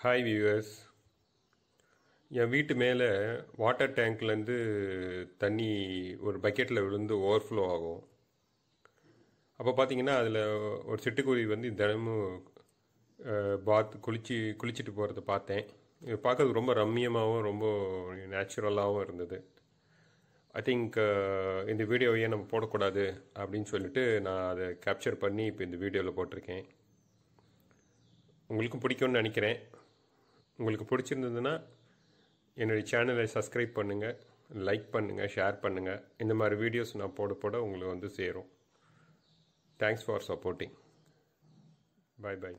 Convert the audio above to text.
hi viewers என் வீட்டு மேலே water டேங்க்லேருந்து தண்ணி ஒரு பக்கெட்டில் விழுந்து ஓவர்ஃப்ளோ ஆகும் அப்போ பார்த்தீங்கன்னா அதில் ஒரு சிட்டுக்குருவி வந்து தினமும் பாத் குளிச்சு குளிச்சுட்டு போகிறத பார்த்தேன் இது பார்க்கறதுக்கு ரொம்ப ரம்மியமாகவும் ரொம்ப நேச்சுரலாகவும் இருந்தது ஐ திங்க் இந்த வீடியோவை ஏன் நம்ம போடக்கூடாது அப்படின்னு சொல்லிட்டு நான் அதை கேப்சர் பண்ணி இப்போ இந்த வீடியோவில் போட்டிருக்கேன் உங்களுக்கும் பிடிக்கும்னு நினைக்கிறேன் உங்களுக்கு பிடிச்சிருந்ததுன்னா என்னுடைய சேனலை சப்ஸ்கிரைப் பண்ணுங்கள் லைக் பண்ணுங்கள் ஷேர் பண்ணுங்கள் இந்த மாதிரி வீடியோஸ் நான் போட போட உங்களுக்கு வந்து சேரும் thanks for supporting bye bye